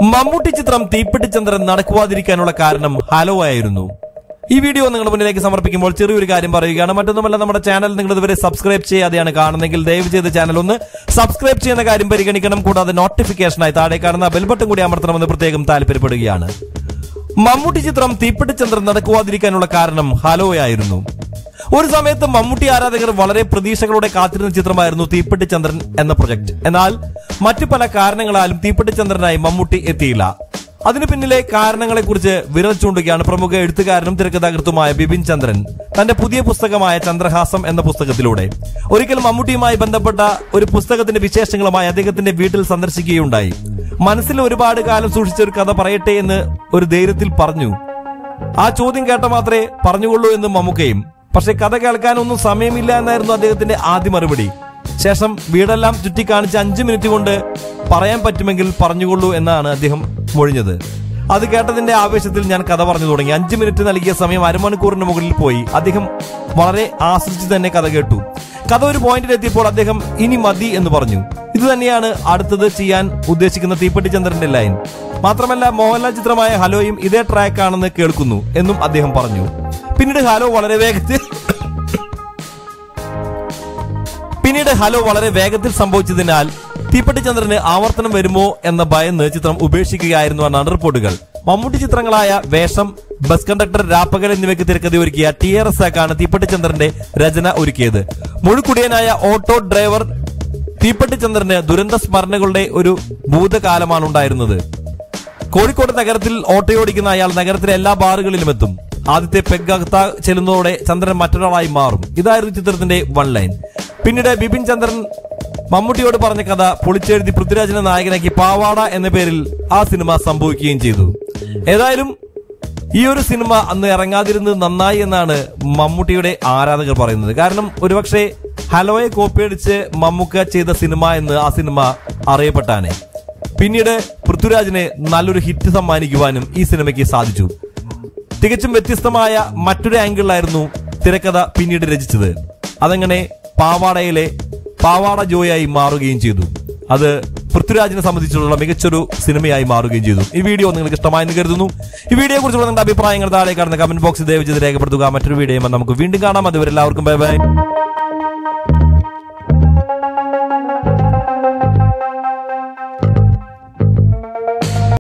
മമ്മൂട്ടി ചിത്രം തീപ്പെട്ടിച്ചന്ദ്രൻ നടക്കുവാതിരിക്കാനുള്ള കാരണം ഹലോ ആയിരുന്നു ഈ വീഡിയോ നിങ്ങളുടെ മുന്നിലേക്ക് സമർപ്പിക്കുമ്പോൾ ചെറിയൊരു കാര്യം പറയുകയാണ് മറ്റൊന്നുമല്ല നമ്മുടെ ചാനൽ നിങ്ങൾ ഇതുവരെ സബ്സ്ക്രൈബ് ചെയ്യാതെയാണ് കാണുന്നതെങ്കിൽ ദയവ് ചെയ്ത് ചാനൽ ഒന്ന് സബ്സ്ക്രൈബ് ചെയ്യുന്ന കാര്യം പരിഗണിക്കണം കൂടാതെ നോട്ടിഫിക്കേഷനായി താഴെ കാണുന്ന ബെൽ ബട്ടൺ കൂടി അമർത്തണമെന്ന് പ്രത്യേകം താല്പര്യപ്പെടുകയാണ് മമ്മൂട്ടി ചിത്രം തീപ്പെട്ടിച്ചന്ദ്രൻ നടക്കുവാതിരിക്കാനുള്ള കാരണം ഹലോയായിരുന്നു ഒരു സമയത്ത് മമ്മൂട്ടി ആരാധകർ വളരെ പ്രതീക്ഷകളോടെ കാത്തിരുന്ന ചിത്രമായിരുന്നു തീപ്പെട്ടിച്ചന്ദ്രൻ എന്ന പ്രൊജക്ട് എന്നാൽ മറ്റു പല കാരണങ്ങളാലും തീപ്പെട്ടിച്ചന്ദ്രനായി മമ്മൂട്ടി എത്തിയില്ല അതിനു പിന്നിലെ കാരണങ്ങളെക്കുറിച്ച് വിരൽ ചൂണ്ടുകയാണ് പ്രമുഖ എഴുത്തുകാരനും തിരക്കഥാകൃത്തുമായ ബിപിൻ ചന്ദ്രൻ തന്റെ പുതിയ പുസ്തകമായ ചന്ദ്രഹാസം എന്ന പുസ്തകത്തിലൂടെ ഒരിക്കൽ മമ്മൂട്ടിയുമായി ബന്ധപ്പെട്ട ഒരു പുസ്തകത്തിന്റെ വിശേഷങ്ങളുമായി അദ്ദേഹത്തിന്റെ വീട്ടിൽ സന്ദർശിക്കുകയുണ്ടായി മനസ്സിൽ ഒരുപാട് കാലം സൂക്ഷിച്ച ഒരു കഥ പറയട്ടെ എന്ന് ഒരു ധൈര്യത്തിൽ പറഞ്ഞു ആ ചോദ്യം കേട്ട മാത്രമേ പറഞ്ഞുകൊള്ളൂ എന്ന് മമ്മൂക്കയും പക്ഷെ കഥ കേൾക്കാനൊന്നും സമയമില്ല എന്നായിരുന്നു അദ്ദേഹത്തിന്റെ ആദ്യ മറുപടി ശേഷം വീടെല്ലാം ചുറ്റിക്കാണിച്ച് അഞ്ചു മിനിറ്റ് കൊണ്ട് പറയാൻ പറ്റുമെങ്കിൽ പറഞ്ഞുകൊള്ളൂ എന്നാണ് അദ്ദേഹം മൊഴിഞ്ഞത് അത് കേട്ടതിന്റെ ആവേശത്തിൽ ഞാൻ കഥ പറഞ്ഞു തുടങ്ങി അഞ്ചു മിനിറ്റ് നൽകിയ സമയം അരമണിക്കൂറിന് മുകളിൽ പോയി അദ്ദേഹം വളരെ ആസ്വദിച്ച് തന്നെ കഥ കേട്ടു കഥ ഒരു പോയിന്റിൽ എത്തിയപ്പോൾ അദ്ദേഹം ഇനി മതി എന്ന് പറഞ്ഞു ഇത് തന്നെയാണ് അടുത്തത് ചെയ്യാൻ ഉദ്ദേശിക്കുന്ന തീപ്പെട്ടിചന്ദ്രന്റെ ലൈൻ മാത്രമല്ല മോഹൻലാൽ ചിത്രമായ ഹലോയും ഇതേ ട്രാക്ക് ആണെന്ന് കേൾക്കുന്നു എന്നും അദ്ദേഹം പറഞ്ഞു പിന്നീട് ഹലോ വളരെ വേഗത്തിൽ പിന്നീട് ഹലോ വളരെ വേഗത്തിൽ സംഭവിച്ചതിനാൽ തീപ്പെട്ടിചന്ദ്രന് ആവർത്തനം വരുമോ എന്ന ഭയന്ന് ചിത്രം ഉപേക്ഷിക്കുകയായിരുന്നു എന്നാണ് റിപ്പോർട്ടുകൾ മമ്മൂട്ടി ചിത്രങ്ങളായ വേഷം ബസ് കണ്ടക്ടർ രാപ്പകൽ എന്നിവയ്ക്ക് തിരക്കഥ ഒരുക്കിയ ടി ആർ എസ് ആക്കാണ് തീപ്പെട്ടിചന്ദ്രന്റെ രചന ഒരുക്കിയത് മുഴുക്കുടിയനായ ഓട്ടോ ഡ്രൈവർ തീപ്പെട്ടിചന്ദ്രന് ദുരന്ത സ്മരണകളുടെ ഒരു ഭൂതകാലമാണ് ഉണ്ടായിരുന്നത് കോഴിക്കോട് നഗരത്തിൽ ഓട്ടോയോടിക്കുന്ന അയാൾ നഗരത്തിലെ എല്ലാ ബാറുകളിലും എത്തും ആദ്യത്തെ പെഗ്ഗത്ത ചെല്ലുന്നതോടെ ചന്ദ്രൻ മറ്റൊരാളായി മാറും ഇതായിരുന്നു ചിത്രത്തിന്റെ വൺ ലൈൻ പിന്നീട് ബിപിൻ ചന്ദ്രൻ മമ്മൂട്ടിയോട് പറഞ്ഞ കഥ പൊളിച്ചെഴുതി പൃഥ്വിരാജിനെ നായകനാക്കി പാവാട എന്ന പേരിൽ ആ സിനിമ സംഭവിക്കുകയും ചെയ്തു ഏതായാലും ഈ ഒരു സിനിമ അന്ന് ഇറങ്ങാതിരുന്നത് നന്നായി എന്നാണ് മമ്മൂട്ടിയുടെ ആരാധകർ പറയുന്നത് കാരണം ഒരുപക്ഷെ ഹലോയെ കോപ്പിയടിച്ച് മമ്മൂക്ക ചെയ്ത സിനിമ എന്ന് ആ സിനിമ അറിയപ്പെട്ടാനെ പിന്നീട് പൃഥ്വിരാജിന് നല്ലൊരു ഹിറ്റ് സമ്മാനിക്കുവാനും ഈ സിനിമയ്ക്ക് സാധിച്ചു തികച്ചും വ്യത്യസ്തമായ മറ്റൊരു ആംഗിളിലായിരുന്നു തിരക്കഥ പിന്നീട് രചിച്ചത് അതങ്ങനെ പാവാടയിലെ പാവാട ജോയായി മാറുകയും ചെയ്തു അത് പൃഥ്വിരാജിനെ സംബന്ധിച്ചുള്ള മികച്ചൊരു സിനിമയായി മാറുകയും ചെയ്തു ഈ വീഡിയോ നിങ്ങൾക്ക് ഇഷ്ടമായെന്ന് കരുതുന്നു ഈ വീഡിയോ കുറിച്ചുള്ള നിങ്ങളുടെ അഭിപ്രായങ്ങൾ താഴെ കാണുന്ന കമന്റ് ബോക്സിൽ ദയവ് ചെയ്ത് രേഖപ്പെടുത്തുക മറ്റൊരു വീഡിയോ നമുക്ക് വീണ്ടും കാണാം അതുവരെ എല്ലാവർക്കും ബൈ ബൈ